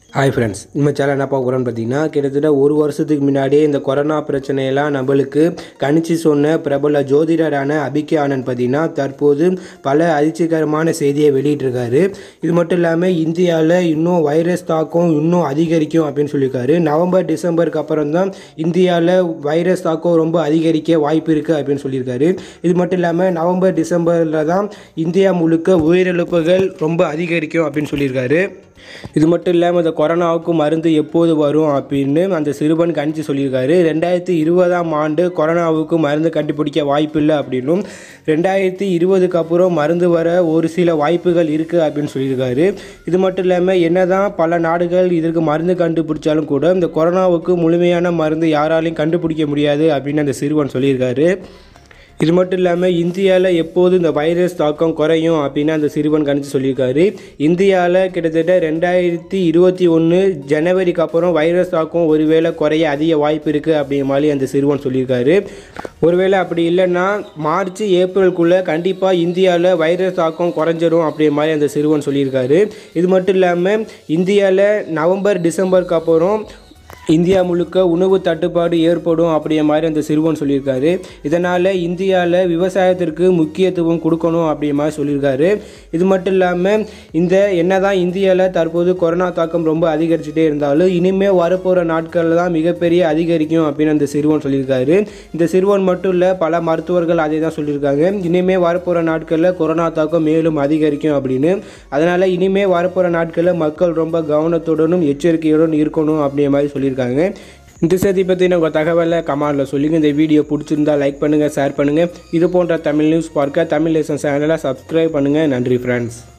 hi friends நம்ம channel என்ன பார்க்க போகிறோம்னு பார்த்தீங்கன்னா கிட்டத்தட்ட ஒரு வருஷத்துக்கு முன்னாடியே இந்த கொரோனா பிரச்சனையெல்லாம் நம்மளுக்கு கணிச்சு சொன்ன பிரபல ஜோதிடரான அபிகே ஆனந்த் பார்த்தீங்கன்னா தற்போது பல அதிர்ச்சிகரமான செய்தியை வெளியிட்டிருக்காரு இது மட்டும் இல்லாமல் இந்தியாவில் இன்னும் வைரஸ் தாக்கம் இன்னும் அதிகரிக்கும் அப்படின்னு சொல்லியிருக்காரு நவம்பர் டிசம்பருக்கு அப்புறம் தான் இந்தியாவில் வைரஸ் தாக்கம் ரொம்ப அதிகரிக்க வாய்ப்பு இருக்குது அப்படின்னு சொல்லியிருக்காரு இது மட்டும் இல்லாமல் நவம்பர் டிசம்பரில் தான் இந்தியா முழுக்க உயிரிழப்புகள் ரொம்ப அதிகரிக்கும் அப்படின்னு சொல்லியிருக்காரு இது மட்டும் இல்லாமல் இந்த கொரோனாவுக்கு மருந்து எப்போது வரும் அப்படின்னு அந்த சிறுவன் கணிச்சு சொல்லியிருக்காரு ரெண்டாயிரத்தி இருபதாம் ஆண்டு கொரோனாவுக்கு மருந்து கண்டுபிடிக்க வாய்ப்பு இல்லை அப்படின்னும் ரெண்டாயிரத்தி இருபதுக்கு அப்புறம் மருந்து வர ஒரு சில வாய்ப்புகள் இருக்குது அப்படின்னு சொல்லியிருக்காரு இது மட்டும் இல்லாமல் என்னதான் பல நாடுகள் இதற்கு மருந்து கண்டுபிடிச்சாலும் கூட இந்த கொரோனாவுக்கு முழுமையான மருந்து யாராலையும் கண்டுபிடிக்க முடியாது அப்படின்னு அந்த சிறுவன் சொல்லியிருக்காரு இது மட்டும் இல்லாமல் இந்தியாவில் எப்போது இந்த வைரஸ் தாக்கம் குறையும் அப்படின்னு அந்த சிறுவன் கணிச்சு சொல்லியிருக்காரு இந்தியாவில் கிட்டத்தட்ட ரெண்டாயிரத்தி இருபத்தி ஒன்று ஜனவரிக்கு அப்புறம் வைரஸ் தாக்கம் ஒருவேளை குறைய அதிக வாய்ப்பு இருக்குது அப்படிங்கிற மாதிரி அந்த சிறுவன் சொல்லியிருக்காரு ஒருவேளை அப்படி இல்லைன்னா மார்ச் ஏப்ரலுக்குள்ளே கண்டிப்பாக இந்தியாவில் வைரஸ் தாக்கம் குறைஞ்சிரும் அப்படிங்கிற மாதிரி அந்த சிறுவன் சொல்லியிருக்காரு இது மட்டும் இல்லாமல் இந்தியாவில் நவம்பர் டிசம்பருக்கு அப்புறம் இந்தியா முழுக்க உணவு தட்டுப்பாடு ஏற்படும் அப்படிங்கிற மாதிரி அந்த சிறுவன் சொல்லியிருக்காரு இதனால் இந்தியாவில் விவசாயத்திற்கு முக்கியத்துவம் கொடுக்கணும் அப்படிங்கிற மாதிரி சொல்லியிருக்காரு இது மட்டும் இல்லாமல் இந்த என்னதான் இந்தியாவில் தற்போது கொரோனா தாக்கம் ரொம்ப அதிகரிச்சுட்டே இருந்தாலும் இனிமேல் வரப்போகிற நாட்களில் தான் மிகப்பெரிய அதிகரிக்கும் அப்படின்னு அந்த சிறுவன் சொல்லியிருக்காரு இந்த சிறுவன் மட்டும் இல்லை பல மருத்துவர்கள் அதை தான் சொல்லியிருக்காங்க இனிமேல் வரப்போகிற நாட்களில் கொரோனா தாக்கம் மேலும் அதிகரிக்கும் அப்படின்னு அதனால் இனிமேல் வரப்போகிற நாட்களில் மக்கள் ரொம்ப கவனத்துடனும் எச்சரிக்கையுடன் இருக்கணும் அப்படிங்கிற மாதிரி சொல்லியிருக்காங்க இந்த செய்தி பற்றின உங்கள் தகவலை கமெண்டில் சொல்லுங்கள் இந்த வீடியோ பிடிச்சிருந்தா லைக் பண்ணுங்கள் ஷேர் பண்ணுங்கள் இது போன்ற தமிழ் நியூஸ் பார்க்க தமிழ் லேசன் சேனலை சப்ஸ்கிரைப் பண்ணுங்கள் நன்றி ஃப்ரெண்ட்ஸ்